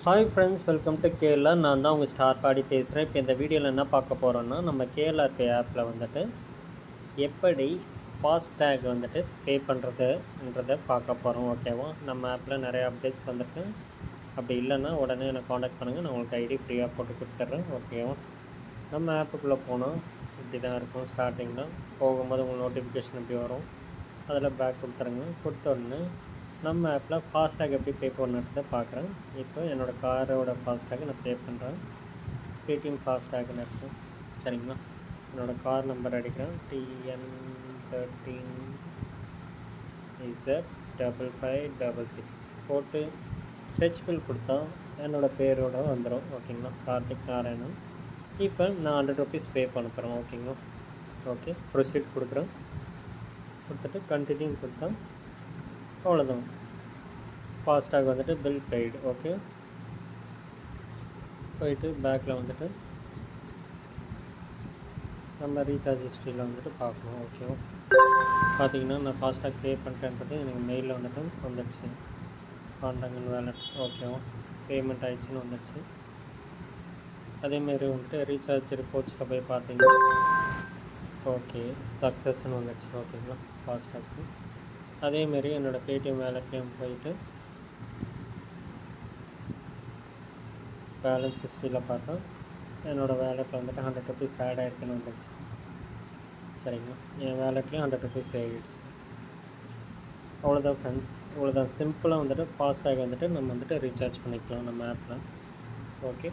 hi friends welcome to KLR நான் தான் உங்கள் ஸ்டார் பாடி பேசுகிறேன் இப்போ இந்த வீடியோவில் என்ன பார்க்க போகிறோன்னா நம்ம கேஎல்ஆர் பே ஆப்பில் வந்துட்டு எப்படி ஃபாஸ்டேக் வந்துட்டு பே பண்ணுறதுன்றதை பார்க்க போகிறோம் ஓகேவா நம்ம ஆப்பில் நிறைய அப்டேட்ஸ் வந்துட்டு அப்படி இல்லைன்னா உடனே என்னை காண்டாக்ட் பண்ணுங்கள் நான் உங்களுக்கு ஐடி ஃப்ரீயாக போட்டு கொடுத்துட்றேன் ஓகேவா நம்ம ஆப்புக்குள்ளே போனால் இப்படி தான் இருக்கும் ஸ்டார்டிங்கில் போகும்போது உங்களுக்கு நோட்டிஃபிகேஷன் இப்படி வரும் அதில் பேக் கொடுத்துருங்க கொடுத்த உடனே நம்ம ஆப்பில் ஃபாஸ்டேக் எப்படி பே பண்ணுறதை பார்க்குறேன் இப்போ என்னோடய காரோட ஃபாஸ்டேக் நான் பே பண்ணுறேன் பேடிஎம் ஃபாஸ்டேக்னு இருக்கும் சரிங்களா என்னோடய கார் நம்பர் அடிக்கிறேன் TN thirteen Z double five double six போட்டு டச் பில் கொடுத்தா என்னோடய பேரோட வந்துடும் ஓகேங்களா கார்த்திக் நாராயணன் இப்போ நான் ஹண்ட்ரட் ருபீஸ் பே பண்ண போகிறேன் ஓகேங்களா ஓகே ப்ரொசீட் கொடுக்குறேன் கொடுத்துட்டு கண்டினியூ கொடுத்தா அவ்வளோதான் ஃபாஸ்டாக் வந்துட்டு பில் பெய்டு ஓகே போயிட்டு பேக்கில் வந்துட்டு நம்ம ரீசார்ஜ் ஹிஸ்ட்ரியில் வந்துட்டு பார்க்கணும் ஓகேவா பார்த்தீங்கன்னா நான் ஃபாஸ்டாக் பே பண்ணிட்டேன்றது எனக்கு மெயிலில் வந்துட்டு வந்துடுச்சு காண்டாங்கன் வேலட் ஓகேவா பேமெண்ட் ஆயிடுச்சுன்னு வந்துடுச்சு அதேமாரி வந்துட்டு ரீசார்ஜ் ரிப்போர்ட்ஸில் போய் பார்த்தீங்கன்னா ஓகே சக்ஸஸ்ன்னு வந்துடுச்சு ஓகேங்களா ஃபாஸ்டாக்கு அதேமாரி என்னோடய பேடிஎம் வேலட்லேயும் போயிட்டு பேலன்ஸ் ஹிஸ்ட்ரியில் பார்த்தா என்னோடய வேலெட்டில் வந்துட்டு ஹண்ட்ரட் ருபீஸ் ஆட் ஆயிருக்குன்னு வந்துடுச்சு சரிங்களா என் வேலெட்லேயும் ஹண்ட்ரட் ருபீஸ் ஆகிடுச்சு அவ்வளோதான் ஃப்ரெண்ட்ஸ் இவ்வளோதான் சிம்பிளாக வந்துட்டு ஃபாஸ்டாக வந்துட்டு நம்ம வந்துட்டு ரீசார்ஜ் பண்ணிக்கலாம் நம்ம ஆப்பில் ஓகே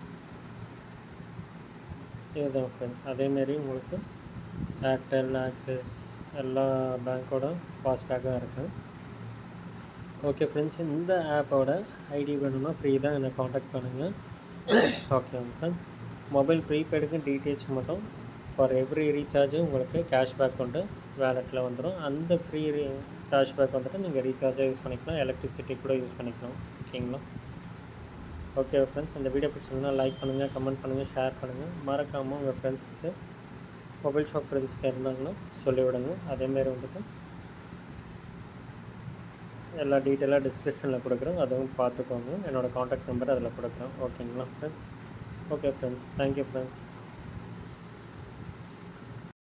இதுதான் ஃப்ரெண்ட்ஸ் அதேமாரி உங்களுக்கு ஏர்டெல் ஆக்சிஸ் எல்லா பேங்க்கோட ஃபாஸ்டாக இருக்குது ஓகே ஃப்ரெண்ட்ஸ் இந்த ஆப்போட ஐடி வேணும்னா ஃப்ரீ தான் என்னை காண்டாக்ட் பண்ணுங்கள் ஓகே ஃப்ரெண்ட் மொபைல் ப்ரீபெய்டுக்கு டிடிஹெச் மட்டும் ஃபார் எவ்ரி ரீசார்ஜும் உங்களுக்கு கேஷ்பேக் உண்டு வேலெட்டில் வந்துடும் அந்த ஃப்ரீ கேஷ்பேக் வந்துட்டு நீங்கள் ரீசார்ஜாக யூஸ் பண்ணிக்கலாம் எலக்ட்ரிசிட்டி கூட யூஸ் பண்ணிக்கலாம் ஓகேங்களா ஓகே ஃப்ரெண்ட்ஸ் இந்த வீடியோ பிடிச்சிருந்தா லைக் பண்ணுங்கள் கமெண்ட் பண்ணுங்கள் ஷேர் பண்ணுங்கள் மறக்காமல் உங்கள் ஃப்ரெண்ட்ஸுக்கு மொபைல் ஷாப் ஃப்ரெண்ட்ஸ்க்கு இருந்தாங்கன்னா சொல்லிவிடுங்க அதேமாரி வந்துட்டு எல்லா டீட்டெயிலாக டிஸ்கிரிப்ஷனில் கொடுக்குறோம் அதுவும் பார்த்துக்கோங்க என்னோடய காண்டாக்ட் நம்பர் அதில் கொடுக்குறேன் ஓகேங்களா friends okay friends thank you friends